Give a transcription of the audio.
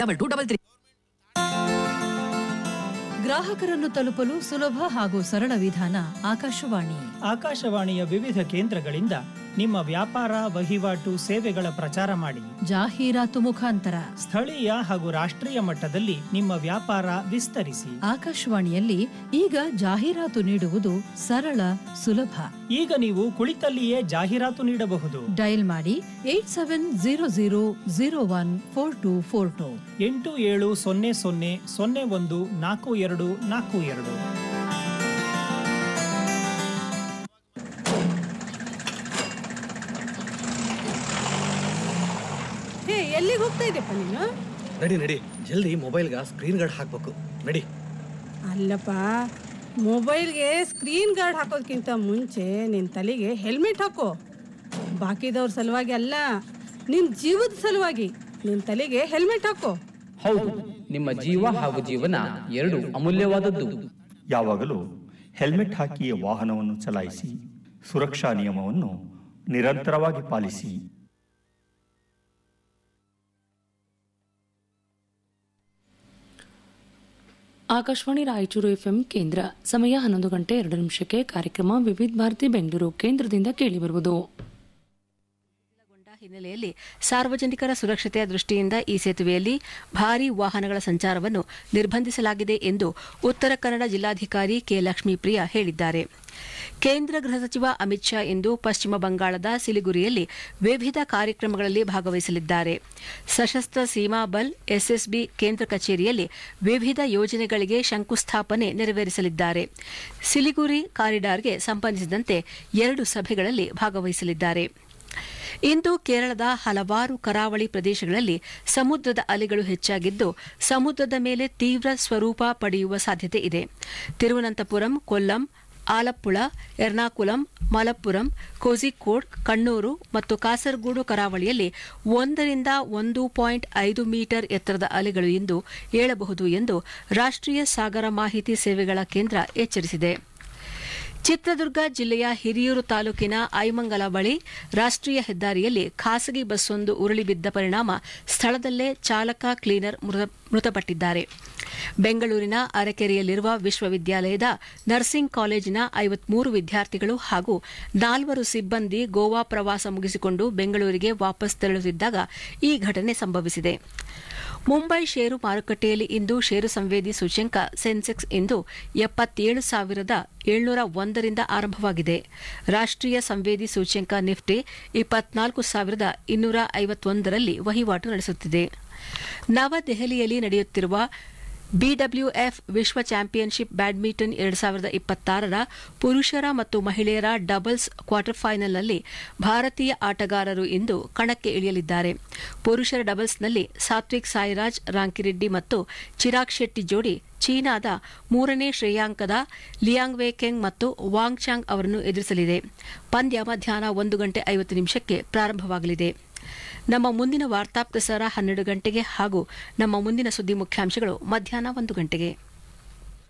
double two double three ಗ್ರಾಹಕರನ್ನು ತಲುಪಲು ಸುಲಭ ಹಾಗೂ ಸರಳ ವಿಧಾನ ಆಕಾಶವಾಣಿ ಆಕಾಶವಾಣಿಯ ವಿವಿಧ ಕೇಂದ್ರಗಳಿಂದ ನಿಮ್ಮ ವ್ಯಾಪಾರ ವಹಿವಾಟು ಸೇವೆಗಳ ಪ್ರಚಾರ ಮಾಡಿ ಜಾಹೀರಾತು ಮುಖಾಂತರ ಸ್ಥಳೀಯ ಹಾಗೂ ರಾಷ್ಟ್ರೀಯ ಮಟ್ಟದಲ್ಲಿ ನಿಮ್ಮ ವ್ಯಾಪಾರ ವಿಸ್ತರಿಸಿ ಆಕಾಶವಾಣಿಯಲ್ಲಿ ಈಗ ಜಾಹೀರಾತು ನೀಡುವುದು ಸರಳ ಸುಲಭ ಈಗ ನೀವು ಕುಳಿತಲ್ಲಿಯೇ ಜಾಹೀರಾತು ನೀಡಬಹುದು ಡಯಲ್ ಮಾಡಿ eight seven zero zero zero one four two four two ಎಂಟು ಏಳು ಸೊನ್ನೆ ಸೊನ್ನೆ ಸೊನ್ನೆ ಒಂದು ನಾಲ್ಕು ಎರಡು ನಾಲ್ಕು ಎರಡು ಹೇ ಎಲ್ಲಿಗೆ ಹೋಗ್ತಾ ಇದ್ದೆಪ್ಪ ನೀನು ನಡಿ ನಡಿ ಜಲ್ದಿ ಮೊಬೈಲ್ಗೆ ಸ್ಕ್ರೀನ್ ಗಾರ್ಡ್ ಹಾಕ್ಬೇಕು ನಡಿ ಅಲ್ಲಪ್ಪ ಮೊಬೈಲ್ಗೆ ಸ್ಕ್ರೀನ್ ಗಾರ್ಡ್ ಹಾಕೋದಕ್ಕಿಂತ ಮುಂಚೆ ನಿನ್ನ ತಲೆಗೆ ಹೆಲ್ಮೆಟ್ ಹಾಕೋ ಬಾಕಿದವ್ರ ಸಲುವಾಗಿ ಅಲ್ಲ ನಿನ್ನ ಜೀವದ ಸಲುವಾಗಿ ನಿನ್ನ ತಲೆಗೆ ಹೆಲ್ಮೆಟ್ ಹಾಕೋ ಹೌದು ನಿಮ್ಮ ಜೀವ ಹಾಗೂ ಜೀವನ ಎರಡು ಅಮೂಲ್ಯವಾದದ್ದು ಯಾವಾಗಲೂ ಹೆಲ್ಮೆಟ್ ಹಾಕಿ ವಾಹನವನ್ನು ಚಲಾಯಿಸಿ ಸುರಕ್ಷಾ ನಿಯಮವನ್ನು ನಿರಂತರವಾಗಿ ಪಾಲಿಸಿ ಆಕಾಶವಾಣಿ ರಾಯಚೂರು ಎಫ್ಎಂ ಕೇಂದ್ರ ಸಮಯ ಹನ್ನೊಂದು ಗಂಟೆ ಎರಡು ನಿಮಿಷಕ್ಕೆ ಕಾರ್ಯಕ್ರಮ ವಿವಿಧ ಭಾರತಿ ಬೆಂಗಳೂರು ಕೇಂದ್ರದಿಂದ ಕೇಳಿಬರುವುದು ಹಿನ್ನೆಲೆಯಲ್ಲಿ ಸಾರ್ವಜನಿಕರ ಸುರಕ್ಷತೆಯ ದೃಷ್ಟಿಯಿಂದ ಈ ಸೇತುವೆಯಲ್ಲಿ ಭಾರೀ ವಾಹನಗಳ ಸಂಚಾರವನ್ನು ನಿರ್ಬಂಧಿಸಲಾಗಿದೆ ಎಂದು ಉತ್ತರ ಕನ್ನಡ ಜಿಲ್ಲಾಧಿಕಾರಿ ಕೆ ಲಕ್ಷ್ಮೀಪ್ರಿಯ ಹೇಳಿದ್ದಾರೆ ಕೇಂದ್ರ ಗೃಹ ಸಚಿವ ಅಮಿತ್ ಶಾ ಇಂದು ಪಶ್ಚಿಮ ಬಂಗಾಳದ ಸಿಲಿಗುರಿಯಲ್ಲಿ ವಿವಿಧ ಕಾರ್ಯಕ್ರಮಗಳಲ್ಲಿ ಭಾಗವಹಿಸಲಿದ್ದಾರೆ ಸಶಸ್ತ್ರ ಸೀಮಾ ಬಲ್ ಎಸ್ಎಸ್ಬಿ ಕೇಂದ್ರ ಕಚೇರಿಯಲ್ಲಿ ವಿವಿಧ ಯೋಜನೆಗಳಿಗೆ ಶಂಕುಸ್ಥಾಪನೆ ನೆರವೇರಿಸಲಿದ್ದಾರೆ ಸಿಲಿಗುರಿ ಕಾರಿಡಾರ್ಗೆ ಸಂಬಂಧಿಸಿದಂತೆ ಎರಡು ಸಭೆಗಳಲ್ಲಿ ಭಾಗವಹಿಸಲಿದ್ದಾರೆ ಇಂದು ಕೇರಳದ ಹಲವಾರು ಕರಾವಳಿ ಪ್ರದೇಶಗಳಲ್ಲಿ ಸಮುದ್ರದ ಅಲೆಗಳು ಹೆಚ್ಚಾಗಿದ್ದು ಸಮುದ್ರದ ಮೇಲೆ ತೀವ್ರ ಸ್ವರೂಪ ಪಡೆಯುವ ಸಾಧ್ಯತೆ ಇದೆ ತಿರುವನಂತಪುರಂ ಕೊಲ್ಲಂ ಆಲಪ್ಪುಳ ಎರ್ನಾಕುಲಂ ಮಲಪ್ಪುರಂ ಕೋಝಿಕೋಡ್ ಕಣ್ಣೂರು ಮತ್ತು ಕಾಸರಗೂಡು ಕರಾವಳಿಯಲ್ಲಿ ಒಂದರಿಂದ ಒಂದು ಪಾಯಿಂಟ್ ಐದು ಮೀಟರ್ ಎತ್ತರದ ಅಲೆಗಳು ಇಂದು ಏಳಬಹುದು ಎಂದು ರಾಷ್ಟ್ರೀಯ ಸಾಗರ ಮಾಹಿತಿ ಸೇವೆಗಳ ಕೇಂದ್ರ ಎಚ್ಚರಿಸಿದೆ ಚಿತ್ರದುರ್ಗ ಜಿಲ್ಲೆಯ ಹಿರಿಯೂರು ತಾಲೂಕಿನ ಐಮಂಗಲ ಬಳಿ ರಾಷ್ಟ್ರೀಯ ಹೆದ್ದಾರಿಯಲ್ಲಿ ಖಾಸಗಿ ಬಸ್ಸೊಂದು ಉರುಳಿ ಬಿದ್ದ ಪರಿಣಾಮ ಸ್ಥಳದಲ್ಲೇ ಚಾಲಕ ಕ್ಲೀನರ್ ಮೃತ- ಮೃತಪಟ್ಟಿದ್ದಾರೆ ಬೆಂಗಳೂರಿನ ಅರಕೆರೆಯಲ್ಲಿರುವ ವಿಶ್ವವಿದ್ಯಾಲಯದ ನರ್ಸಿಂಗ್ ಕಾಲೇಜಿನ ಐವತ್ಮೂರು ವಿದ್ಯಾರ್ಥಿಗಳು ಹಾಗೂ ನಾಲ್ವರು ಸಿಬ್ಬಂದಿ ಗೋವಾ ಪ್ರವಾಸ ಮುಗಿಸಿಕೊಂಡು ಬೆಂಗಳೂರಿಗೆ ವಾಪಸ್ ತೆರಳುತ್ತಿದ್ದಾಗ ಈ ಘಟನೆ ಸಂಭವಿಸಿದೆ ಮುಂಬೈ ಷೇರು ಮಾರುಕಟ್ಟೆಯಲ್ಲಿ ಇಂದು ಷೇರು ಸಂವೇದಿ ಸೂಚ್ಯಂಕ ಸೆನ್ಸೆಕ್ಸ್ ಇಂದು ಎಪ್ಪತ್ತೇಳು ಸಾವಿರದ ಏಳ್ನೂರ ಒಂದರಿಂದ ಆರಂಭವಾಗಿದೆ ರಾಷ್ಟ್ರೀಯ ಸಂವೇದಿ ಸೂಚ್ಯಂಕ ನಿಫ್ಟಿ ಇಪ್ಪತ್ನಾಲ್ಕು ಸಾವಿರದ ಇನ್ನೂರ ಐವತ್ತೊಂದರಲ್ಲಿ ವಹಿವಾಟು ನಡೆಸುತ್ತಿದೆ ನವದೆಹಲಿಯಲ್ಲಿ ನಡೆಯುತ್ತಿರುವ ಬಿಡಬ್ಲ್ಯೂಎಫ್ ವಿಶ್ವ ಚಾಂಪಿಯನ್ಶಿಪ್ ಬ್ಯಾಡ್ಮಿಂಟನ್ ಎರಡು ಸಾವಿರದ ಇಪ್ಪತ್ತಾರರ ಪುರುಷರ ಮತ್ತು ಮಹಿಳೆಯರ ಡಬಲ್ಸ್ ಕ್ವಾರ್ಟರ್ ಫೈನಲ್ನಲ್ಲಿ ಭಾರತೀಯ ಆಟಗಾರರು ಇಂದು ಕಣಕ್ಕೆ ಇಳಿಯಲಿದ್ದಾರೆ ಪುರುಷರ ಡಬಲ್ಸ್ನಲ್ಲಿ ಸಾತ್ವಿಕ್ ಸಾಯಿರಾಜ್ ರಾಂಕಿರೆಡ್ಡಿ ಮತ್ತು ಚಿರಾಗ್ ಶೆಟ್ಟಿ ಜೋಡಿ ಚೀನಾದ ಮೂರನೇ ಶ್ರೇಯಾಂಕದ ಲಿಯಾಂಗ್ ವೇಕೆಂಗ್ ಮತ್ತು ವಾಂಗ್ ಚಾಂಗ್ ಅವರನ್ನು ಎದುರಿಸಲಿದೆ ಪಂದ್ಯ ಮಧ್ಯಾಹ್ನ ಒಂದು ಗಂಟೆ ಐವತ್ತು ನಿಮಿಷಕ್ಕೆ ಪ್ರಾರಂಭವಾಗಲಿದೆ ನಮ್ಮ ಮುಂದಿನ ವಾರ್ತಾ ಪ್ರಸಾರ ಹನ್ನೆರಡು ಗಂಟೆಗೆ ಹಾಗೂ ನಮ್ಮ ಮುಂದಿನ ಸುದ್ದಿ ಮುಖ್ಯಾಂಶಗಳು ಮಧ್ಯಾಹ್ನ ಒಂದು ಗಂಟೆಗೆ